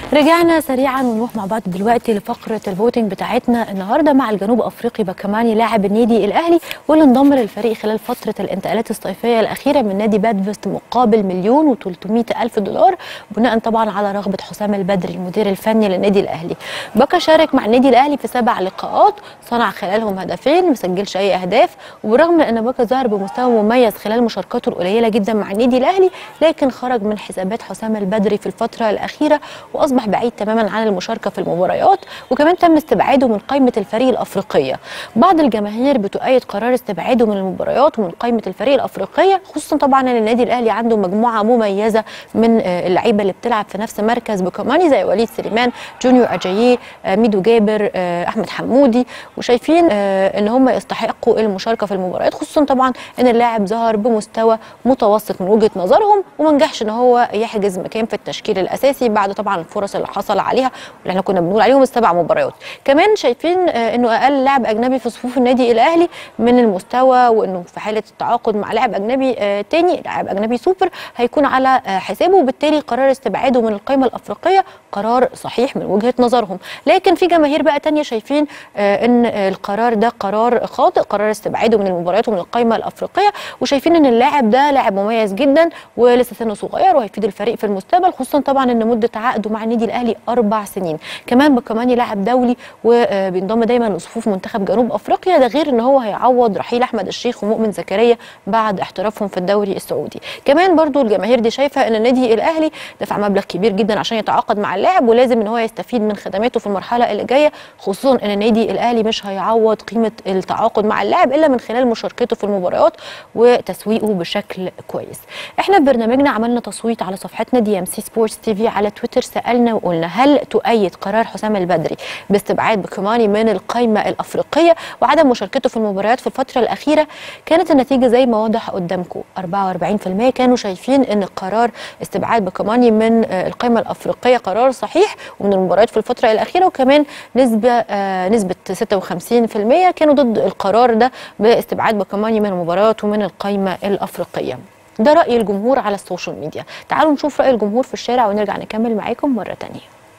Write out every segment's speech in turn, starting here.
رجعنا سريعا ونروح مع بعض دلوقتي لفقره الفوتنج بتاعتنا النهارده مع الجنوب افريقي بكماني لاعب النادي الاهلي واللي انضم للفريق خلال فتره الانتقالات الصيفيه الاخيره من نادي بادفست مقابل مليون و300 الف دولار بناء طبعا على رغبه حسام البدري المدير الفني للنادي الاهلي بكا شارك مع النادي الاهلي في سبع لقاءات صنع خلالهم هدفين ما سجلش اي اهداف وبرغم ان بكا ظهر بمستوى مميز خلال مشاركاته القليله جدا مع النادي الاهلي لكن خرج من حسابات حسام البدري في الفتره الاخيره واصبح بعيد تماما عن المشاركه في المباريات وكمان تم استبعاده من قائمه الفريق الافريقيه بعض الجماهير بتؤيد قرار استبعاده من المباريات ومن قائمه الفريق الافريقيه خصوصا طبعا ان النادي الاهلي عنده مجموعه مميزه من آه، اللعيبه اللي بتلعب في نفس مركز بوكاماني زي وليد سليمان جونيور اجاييه آه، ميدو جابر آه، احمد حمودي وشايفين آه، ان هم يستحقوا المشاركه في المباريات خصوصا طبعا ان اللاعب ظهر بمستوى متوسط من وجهه نظرهم وما نجحش ان هو يحجز مكان في التشكيل الاساسي بعد طبعا الفرص اللي حصل عليها واللي احنا كنا بنقول عليهم السبع مباريات كمان شايفين آه، انه اقل لاعب اجنبي في صفوف النادي الاهلي من المستوى وانه في حاله التعاقد مع لاعب اجنبي آه، تاني لاعب اجنبي سوبر هيكون على آه، حسابه وبالتالي قرار استبعاده من القائمه الافريقيه قرار صحيح من وجهه نظرهم لكن في جماهير بقى تانية شايفين آه، ان آه، القرار ده قرار خاطئ قرار استبعاده من المباريات ومن القائمه الافريقيه وشايفين ان اللاعب ده لاعب مميز جدا ولسه سنه صغير وهيفيد الفريق في المستقبل خصوصا طبعا ان مده عقده مع النادي الاهلي اربع سنين كمان بكماني لاعب دولي وبينضم دايما لصفوف منتخب جنوب افريقيا ده غير ان هو هيعوض رحيل احمد الشيخ ومؤمن زكريا بعد احترافهم في الدوري السعودي كمان برضو الجماهير دي شايفه ان النادي الاهلي دفع مبلغ كبير جدا عشان يتعاقد مع اللاعب ولازم ان هو يستفيد من خدماته في المرحله اللي جايه خصوصا ان النادي الاهلي مش هيعوض قيمه التعاقد مع اللاعب الا من خلال مشاركته في المباريات وتسويقه بشكل كويس احنا في برنامجنا عملنا تصويت على صفحتنا دي ام سي سبورتس تي في على تويتر سالنا وقلنا هل تؤيد قرار حسام البدري باستبعاد بكماني من القائمه الافريقيه وعدم مشاركته في المباريات في الفتره الاخيره كانت النتيجه زي ما واضح قدامكم 44% كانوا شايفين ان قرار استبعاد بكماني من آه، القائمه الافريقيه قرار صحيح ومن المباريات في الفتره الاخيره وكمان نسبه آه، نسبه 56% كانوا ضد القرار ده باستبعاد بكماني من المباريات ومن القائمه الافريقيه ده راي الجمهور على السوشيال ميديا تعالوا نشوف راي الجمهور في الشارع ونرجع نكمل معاكم مره تانية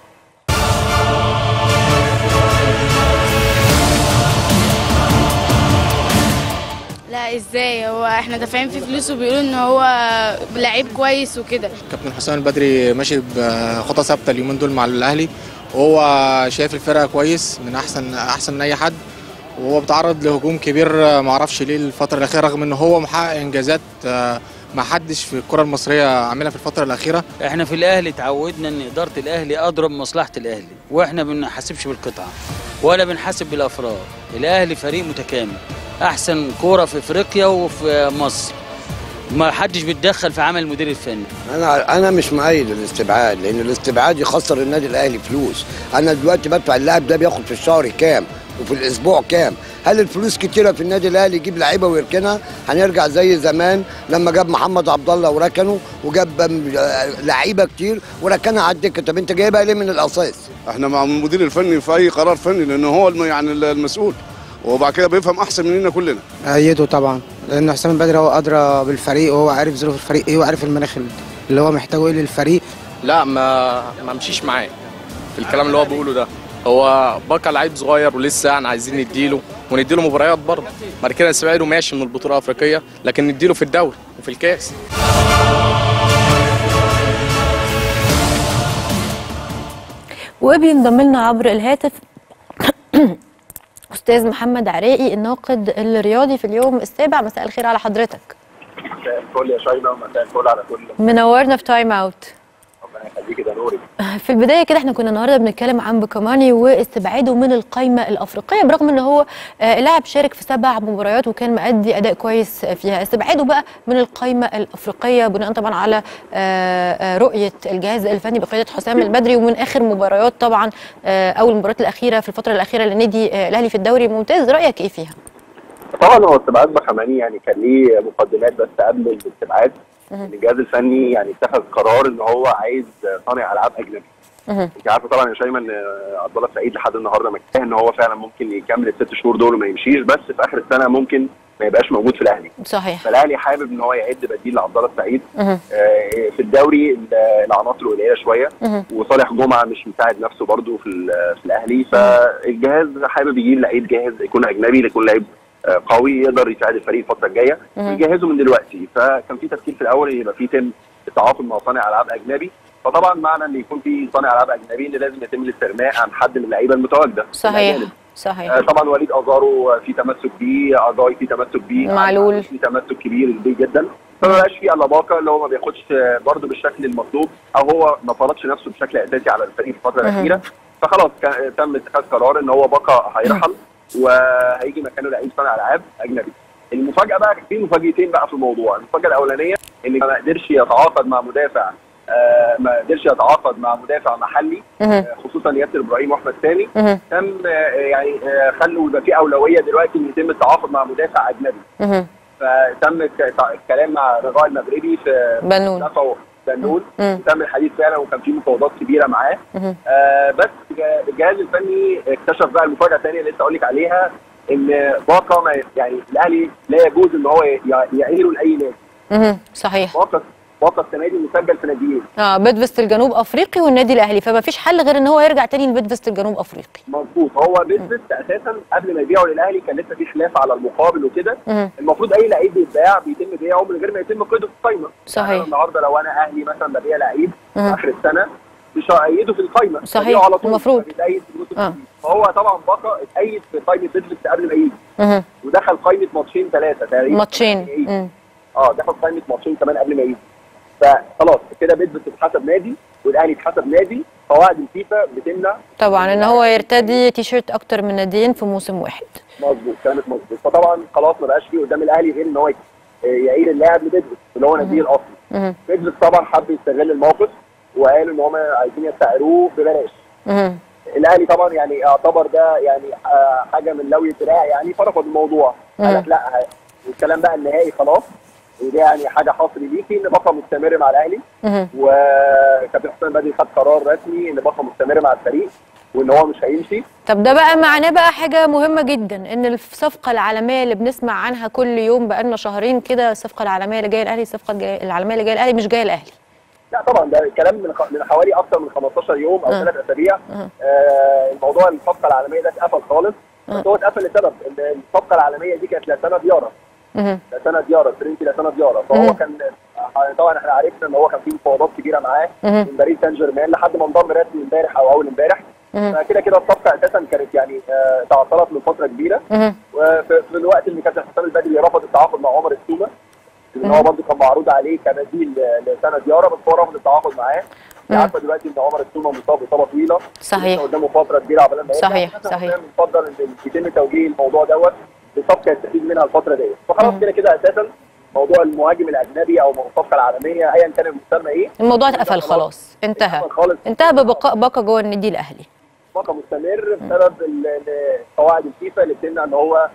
لا ازاي هو احنا دافعين فيه فلوس وبيقولوا ان هو لعيب كويس وكده كابتن حسام البدري ماشي بخطى ثابته اليومين دول مع الاهلي وهو شايف الفرقه كويس من احسن احسن من اي حد وهو بيتعرض لهجوم كبير ما اعرفش ليه الفتره الاخيره رغم ان هو محقق انجازات آه، ما حدش في الكره المصريه عاملها في الفتره الاخيره احنا في الاهلي اتعودنا ان اداره الاهلي اضرب مصلحه الاهلي واحنا ما بنحاسبش بالقطعه ولا بنحاسب بالافراد الاهلي فريق متكامل احسن كوره في افريقيا وفي مصر ما حدش بيتدخل في عمل المدير الفني انا انا مش مؤيد الاستبعاد لان الاستبعاد يخسر النادي الاهلي فلوس انا دلوقتي بدفع اللاعب ده بياخد في الشهر كام وفي الاسبوع كام هل الفلوس كتيره في النادي الاهلي يجيب لعيبه ويركنها هنرجع زي زمان لما جاب محمد عبد الله وركنه وجاب آه، لعيبه كتير وركنها على الدكه طب انت جايبها ليه من الاساس احنا مع المدير الفني في اي قرار فني لان هو الم- يعني المسؤول وبعد كده بيفهم احسن مننا كلنا أيده طبعا لأن حسام البدري هو أدرى بالفريق وهو عارف ظروف الفريق إيه وعارف المناخ اللي هو محتاجه إيه للفريق لا ما ما امشيش معاه في الكلام اللي هو بيقوله ده هو بقى لعيب صغير ولسه يعني عايزين نديله ونديله مباريات برضه بعد كده نستبعده ماشي من البطوله الافريقيه لكن نديله في الدوري وفي الكاس وبينضم لنا عبر الهاتف استاذ محمد عراقي الناقد الرياضي في اليوم السابع مساء الخير على حضرتك مساء الفل يا شيماء ومساء الفل على كل منورنا في تايم اوت ربنا يخليكي ده نوري في البدايه كده احنا كنا النهارده بنتكلم عن بوكاماني واستبعاده من القائمه الافريقيه برغم ان هو آه، لاعب شارك في سبع مباريات وكان مأدي اداء كويس فيها استبعاده بقى من القائمه الافريقيه بناء طبعا على آه، آه، رؤيه الجهاز الفني بقياده حسام البدري ومن اخر مباريات طبعا آه، او المباريات الاخيره في الفتره الاخيره للنادي آه، الاهلي في الدوري الممتاز رايك ايه فيها؟ طبعا هو استبعاد بخماني يعني كان ليه مقدمات بس قبل الاستبعاد مهم. ان الجهاز الفني يعني اتخذ قرار ان هو عايز صانع العاب اجنبي مهم. انت عارفه طبعا يا شيماء ان عبد الله السعيد لحد النهارده مكتاه ان هو فعلا ممكن يكمل الست شهور دول وما يمشيش بس في اخر السنه ممكن ما يبقاش موجود في الاهلي صحيح فالاهلي حابب ان هو يعد بديل لعبد الله السعيد مهم. آه، في الدوري ال- العناصر قليله شويه مهم. وصالح جمعه مش مساعد نفسه برضه في ال- في الاهلي فالجهاز حابب يجيب لعيب جاهز يكون اجنبي يكون لعيب آه، قوي يقدر يساعد الفريق الفتره الجايه مهم. يجهزه من دلوقتي فكان في تفكير في الاول ان يبقى في تم التعاقد مع صانع العاب اجنبي فطبعا معنى ان يكون في صانع العاب اجنبي ان لازم يتم الاستغناء عن حد من اللعيبه المتواجده صحيح الأجانب. صحيح آه، طبعا وليد ازارو في تمسك بيه اجاي في تمسك بيه معلول. في تمسك كبير بيه جدا فما بقاش في الا باكا اللي هو ما بياخدش آه، برضه بالشكل المطلوب او هو ما فرضش نفسه بشكل اساسي على الفريق في الفتره مهم. الاخيره فخلاص كان- تم اتخاذ قرار ان هو باكا هيرحل وهيجي مكانه لعيب صانع العاب اجنبي المفاجاه بقى في مفاجاتين بقى في الموضوع المفاجاه الاولانيه ان ما قدرش يتعاقد مع مدافع آه، ما قدرش يتعاقد مع مدافع محلي مهم. آه، خصوصا ياسر ابراهيم واحمد سامي مهم. تم آه، يعني آه، خلوا يبقى في اولويه دلوقتي ان يتم التعاقد مع مدافع اجنبي مهم. فتم الك- الكلام مع رجاء المغربي في بنون دفعه بنون مم. تم الحديث فعلا وكان في مفاوضات كبيره معاه مهم. آه بس جا- الجهاز الفني اكتشف بقى المفاجاه الثانيه اللي لسه اقول لك عليها ان باقه ما يعني الاهلي لا يجوز ان هو ي- يعيره لاي نادي مهم. صحيح باقه باقه السنه دي مسجل في ناديين اه بيدفست الجنوب افريقي والنادي الاهلي فما فيش حل غير ان هو يرجع تاني لبيدفست الجنوب افريقي مظبوط هو بيزنس اساسا قبل ما يبيعه للاهلي كان لسه في خلاف على المقابل وكده مهم. المفروض اي لعيب بيتباع بيتم بيعه من غير ما يتم قيده في القايمه صحيح. يعني أنا النهارده لو انا اهلي مثلا ببيع لعيب في مهم. اخر السنه مش هأيده في القايمه صحيح. ببيعه على طول المفروض. فبيتأيد في الموسم آه. الجديد. فهو طبعا بقى اتأيد في قايمه بيزنس قبل ما يجي مهم. ودخل قايمه ماتشين ثلاثه تقريبا ماتشين يعني مم. اه دخل قايمه ماتشين كمان قبل ما يجي فخلاص كده بيزنس اتحسب نادي والاهلي اتحسب نادي قواعد الفيفا بتمنع طبعا ان هو يرتدي تيشيرت اكتر من ناديين في موسم واحد مظبوط كانت مظبوط فطبعا خلاص ما بقاش فيه قدام الاهلي غير ان هو ي- يعير اللاعب لبيدفس اللي هو ناديه الاصلي مهم. بيدفس طبعا حب يستغل الموقف وقال ان هم عايزين يستعيروه ببلاش مهم. الاهلي طبعا يعني اعتبر ده يعني آه، حاجه من لوي الدراع يعني فرفض الموضوع قال لك لا ه- والكلام بقى النهائي خلاص ودي يعني حاجه حصري ليكي ان بقى مستمر مع الاهلي مهم. وكابتن حسام بدري خد قرار رسمي ان بقى مستمر مع الفريق وان هو مش هيمشي طب ده بقى معناه بقى حاجة مهمة جدا ان الصفقة العالمية اللي بنسمع عنها كل يوم بقالنا شهرين كده الصفقة العالمية اللي جاية الاهلي الصفقة الجاية- العالمية اللي جاية الاهلي مش جاية الاهلي لا طبعا ده الكلام من خ- من حوالي اكثر من 15 يوم او آه. ثلاث اسابيع آه. آه الموضوع الصفقه العالميه ده اتقفل خالص آه. بس هو اتقفل لسبب ان الصفقه العالميه دي كانت لسنه ديارة مهم. لسنه ديارة فرنسي لسنه ديارة فهو مم. كان آه، طبعا احنا عرفنا ان هو كان في مفاوضات كبيره معاه مهم. من باريس سان جيرمان لحد ما انضم رسمي امبارح او اول امبارح مهم. فكده كده الصفقه اساسا كانت يعني آه، تعطلت من فتره كبيره مهم. وفي في الوقت اللي كابتن حسام البدري رفض التعاقد مع عمر السومه ان هو برضه كان معروض عليه كبديل ل- لسنه ديارة بس هو رفض التعاقد معاه مم. عارفه دلوقتي ان عمر السومه مصاب اصابه طويله صحيح. لسه قدامه فتره كبيره عقبال ما يرجع. صحيح، حسن صحيح. حسام بيفضل ان يتم توجيه الموضوع دوت لصفقه يستفيد منها الفتره ديت فخلاص مم. كده كده اساسا موضوع المهاجم الاجنبي او الصفقه العالميه ايا كان المسمى ايه الموضوع اتقفل خلاص انتهى اتقفل خالص انتهى ببقاء باقة جوه النادي الاهلي بقى مستمر بسبب ال- ال- قواعد الفيفا اللي بتمنع ان هو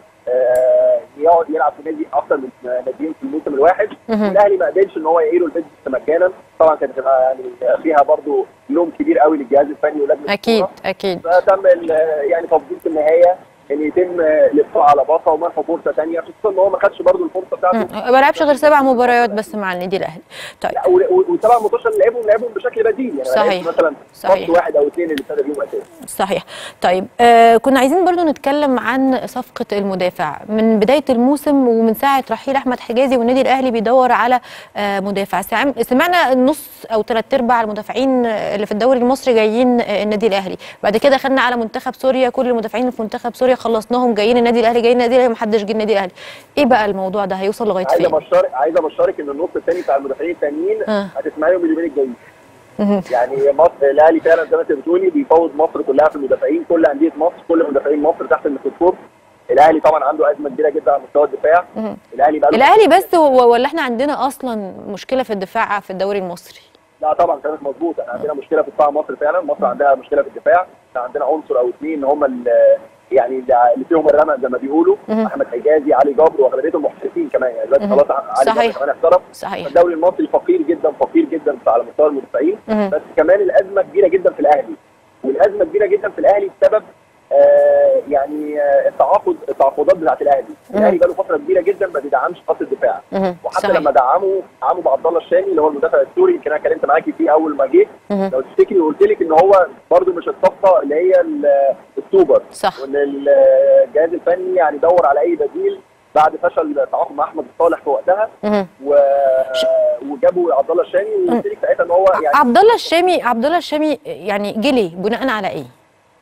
آه، يقعد يلعب في نادي اكثر من ناديين في الموسم الواحد مهم. والاهلي ما قدرش ان هو يعيره البيزنس مكانا طبعا كانت هتبقى يعني فيها برضو لوم كبير قوي للجهاز الفني ولجنه اكيد الكورة. اكيد فتم ال- يعني تفضيل في النهايه ان يتم الابقاء على باقه ومنحه فرصه ثانيه خصوصا ان هو ما خدش برضو الفرصه بتاعته مم. ما لعبش غير سبع مباريات بس مع النادي الاهلي طيب لا و- و- وسبع ماتشات اللي لعبهم لعبهم بشكل بديل يعني ما صحيح. لعبش مثلا صحيح. ماتش واحد او اثنين اللي ابتدى بيهم اساسي صحيح طيب آه كنا عايزين برضو نتكلم عن صفقة المدافع من بداية الموسم ومن ساعة رحيل أحمد حجازي والنادي الأهلي بيدور على آه مدافع سعم- سمعنا نص أو ثلاث أرباع المدافعين اللي في الدوري المصري جايين آه النادي الأهلي بعد كده خدنا على منتخب سوريا كل المدافعين اللي في منتخب سوريا خلصناهم جايين النادي الأهلي جايين النادي الأهلي محدش جه النادي الأهلي إيه بقى الموضوع ده هيوصل لغاية عايز فين؟ ابشرك عايز ابشرك ان النص الثاني بتاع المدافعين التانيين آه. هتسمعيهم اليومين الجايين مهم. يعني مصر الاهلي فعلا زي ما انت بتقولي بيفوض مصر كلها في المدافعين كل انديه مصر كل مدافعين مصر تحت الميكروسكوب الاهلي طبعا عنده ازمه كبيره جدا على مستوى الدفاع مهم. الاهلي بقى الأهلي بس هو ولا احنا عندنا أصلا مشكلة في الدفاع في الدوري المصري؟ لا طبعا كانت مظبوط احنا عندنا مشكله في دفاع مصر فعلا مصر عندها مشكله في الدفاع احنا عندنا عنصر او اثنين هم ال- يعني اللي فيهم الرمق زي ما بيقولوا مهم. احمد حجازي علي جبر واغلبيتهم محترفين كمان يعني دلوقتي مهم. خلاص علي جبر صحيح. كمان احترف صحيح الدوري المصري فقير جدا فقير جدا على مستوى المدافعين مهم. بس كمان الازمه كبيره جدا في الاهلي والازمه كبيره جدا في الاهلي بسبب آه يعني آه التعاقد التعاقدات بتاعت الاهلي مم. الاهلي بقى له فتره كبيره جدا ما بيدعمش خط الدفاع مهم. وحتى صحيح. لما دعموا دعموا بعبد الله الشامي اللي هو المدافع السوري يمكن انا اتكلمت معاكي فيه اول ما جه مهم. لو تفتكري قلت لك ان هو برده مش الصفقه اللي هي ال- السوبر صح وان الجهاز الفني يعني دور على اي بديل بعد فشل التعاقد مع احمد الصالح في وقتها مهم. و... وجابوا عبد الله الشامي وقلت لك ساعتها ان هو يعني عبد الله الشامي عبد الله الشامي يعني جه ليه بناء على ايه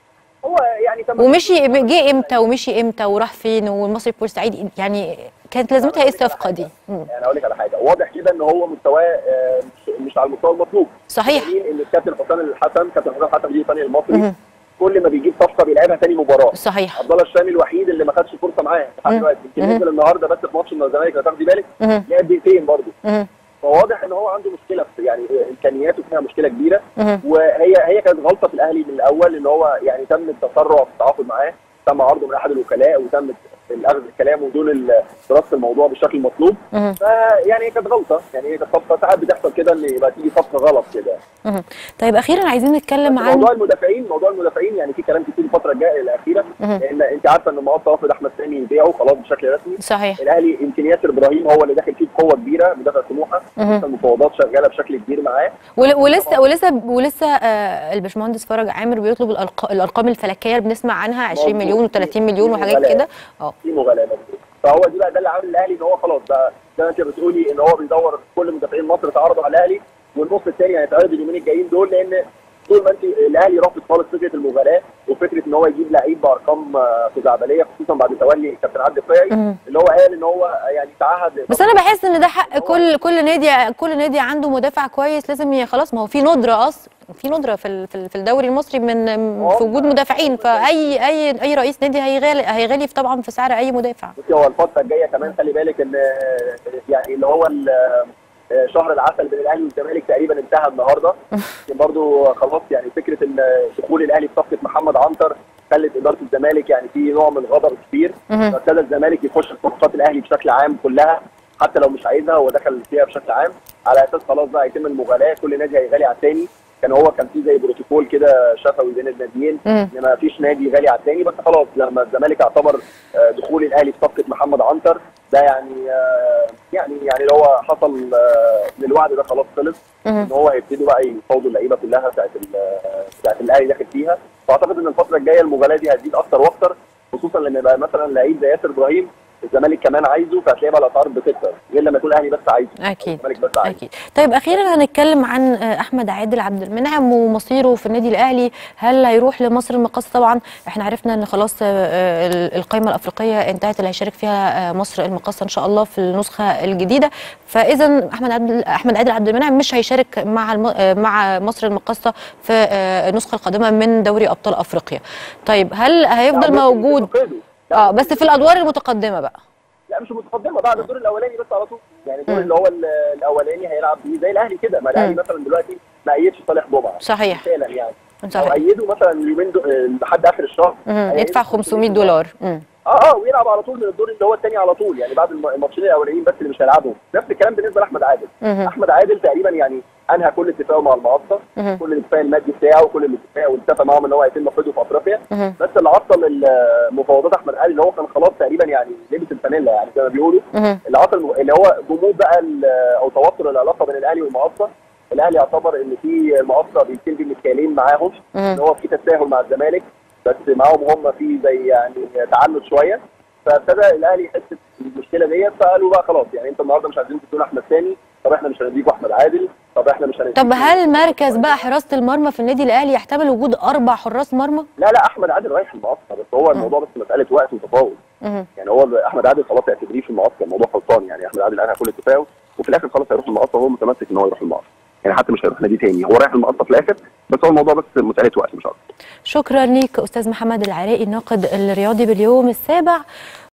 هو يعني تم ومشي جه امتى ومشي امتى وراح فين والمصري بورسعيد يعني كانت لازمتها ايه الصفقه دي مم. يعني اقول لك على حاجه واضح كده ان هو مستواه آه، مش, مش على المستوى المطلوب صحيح بدليل ان الكابتن حسام الحسن كابتن حسام الحسن مدير الفني المصري مهم. كل ما بيجيب صفقه بيلعبها تاني مباراه صحيح عبد الله الشامي الوحيد اللي ما خدش فرصه معاه لحد مم. دلوقتي يمكن مم. نزل النهارده بس في ماتش الزمالك لو تاخدي بالك مهم. لعب دقيقتين برضه مهم. فواضح ان هو عنده مشكله في يعني امكانياته فيها مشكله كبيره مهم. وهي هي كانت غلطه في الاهلي من الاول ان هو يعني تم التسرع في التعاقد معاه تم عرضه من احد الوكلاء وتم الاخذ كلامه دون ال- دراسه الموضوع بالشكل المطلوب مهم. فيعني هي كانت غلطه يعني هي كانت صفقه ساعات بتحصل كده ان يبقى تيجي صفقه غلط كده مهم. طيب اخيرا عايزين نتكلم عن موضوع المدافعين موضوع المدافعين يعني في كلام كتير الفتره الجايه الاخيره مهم. لان انت عارفه ان المقص رافض احمد سامي يبيعه خلاص بشكل رسمي صحيح الاهلي يمكن ياسر ابراهيم هو اللي داخل فيه بقوه كبيره مدافع سموحه مهم. لسه المفاوضات شغاله بشكل كبير معاه ول- ولسه ولسه ولسه آه الباشمهندس فرج عامر بيطلب الأرق- الارقام الفلكيه اللي بنسمع عنها 20 مظبوط. مليون و30 مليون في وحاجات مغالاة. كده اه في مغالاه مظبوط. فهو دي بقى ده اللي عامل الاهلي ان هو خلاص بقى زي ما انت بتقولي ان هو بيدور كل مدافعين مصر تعرضوا على الاهلي والنص الثاني هيتعرض اليومين الجايين دول لان طول ما انت الاهلي رافض خالص فكره المغالاه وفكره ان هو يجيب لعيب بارقام آه، خزعبليه خصوصا بعد تولي كابتن عبد القيعي مم. اللي هو قال ان هو يعني تعهد بس انا بحس ان ده حق كل كل نادي كل نادي عنده مدافع كويس لازم ي- خلاص ما هو في ندره اصلا في ندره في ال- في ال- في الدوري المصري من في وجود مدافعين فاي اي اي رئيس نادي هيغالي هيغالي في طبعا في سعر اي مدافع بصي هو الفتره الجايه كمان خلي بالك ان آه، يعني اللي هو ال- آه، شهر العسل بين الاهلي والزمالك تقريبا انتهى النهارده يمكن برضو خلاص يعني فكره ان دخول الاهلي في صفقه محمد عنتر خلت اداره الزمالك يعني في نوع من الغضب كبير مهم. فابتدى الزمالك يخش في صفقات الاهلي بشكل عام كلها حتى لو مش عايزها هو دخل فيها بشكل عام على اساس خلاص بقى يتم المغالاه كل نادي هيغالي على الثاني كان هو كان في زي بروتوكول كده شفوي بين الناديين مم. ان ما فيش نادي غالي على الثاني بس خلاص لما الزمالك اعتبر آه، دخول الاهلي في صفقه محمد عنتر ده يعني آه، يعني يعني اللي هو حصل آه، ان الوعد ده خلاص خلص مهم. ان هو هيبتدوا بقى يفاوضوا اللعيبه كلها بتاعت ال- بتاعت الاهلي داخل فيها فاعتقد ان الفتره الجايه المغالاه دي هتزيد اكتر واكتر خصوصا لما يبقى مثلا لعيب زي ياسر ابراهيم الزمالك كمان عايزه فهتلاقي بقى الاسعار بتكتر غير لما يكون الاهلي بس عايزه أو اكيد الزمالك بس عايزه اكيد طيب اخيرا هنتكلم عن آه، احمد عادل عبد المنعم ومصيره في النادي الاهلي هل هيروح لمصر المقاصه طبعا احنا عرفنا ان خلاص آه، آه، ال- القائمه الافريقيه انتهت اللي هيشارك فيها آه، مصر المقاصه ان شاء الله في النسخه الجديده فاذا احمد عادل احمد عادل عبد المنعم مش هيشارك مع الم... آه، مع مصر المقاصه في آه، النسخه القادمه من دوري ابطال افريقيا طيب هل هيفضل لا، ممكن موجود يتفقدوا. لا، اه ممكن بس في الادوار المتقدمه بقى لا مش متقدمه بعد الدور الاولاني بس على طول يعني الدور مم. اللي هو ال- الاولاني هيلعب بيه زي الاهلي كده ما الاهلي مم. مثلا دلوقتي ما ايدش صالح جمعه صحيح مثالا يعني لو صحيح ايدوا مثلا اليومين دو... آه، لحد اخر الشهر مم. هيأيدوا يدفع 500 دولار مم. اه اه ويلعب على طول من الدور اللي هو الثاني على طول يعني بعد الم- الماتشين الاولانيين بس اللي مش هيلعبهم نفس الكلام بالنسبه لاحمد عادل مهم. احمد عادل تقريبا يعني انهى كل اتفاقه مع المقصه مهم. كل الاتفاق المادي بتاعه وكل الاتفاق واتفق معاهم ان هو هيتم قيده في افريقيا مهم. بس اللي عطل ال- مفاوضات احمد عادل اللي هو كان خلاص تقريبا يعني لبس الفانيلا يعني زي ما بيقولوا مهم. اللي عطل اللي هو جمود بقى ال- او توتر العلاقه بين الاهلي والمقصه الاهلي يعتبر ان في المقصه بيتم بمثالين معاهم مهم. ان هو في تساهل مع الزمالك بس معاهم هم في زي يعني تعنت شويه فابتدى الاهلي يحس بالمشكله ديت فقالوا بقى خلاص يعني انت النهارده مش عايزين تدونا احمد ثاني طب احنا مش هنديكوا احمد عادل طب احنا مش هنديكوا طب هل مركز بقى حراسه المرمى في النادي الاهلي يحتمل وجود اربع حراس مرمى؟ لا لا احمد عادل رايح المقصه بس هو الموضوع بس مساله وقت وتفاوض مهم. يعني هو احمد عادل خلاص اعتبريه في المقصه الموضوع خلصان يعني احمد عادل انهى كل اتفاقه وفي الاخر خلاص هيروح المقصه وهو متمسك ان هو يروح المقصه يعني حتى مش هيروح نادي تاني هو رايح المقصه في الاخر بس هو الموضوع بس مساله وقت مش اكتر شكرا ليك استاذ محمد العراقي الناقد الرياضي باليوم السابع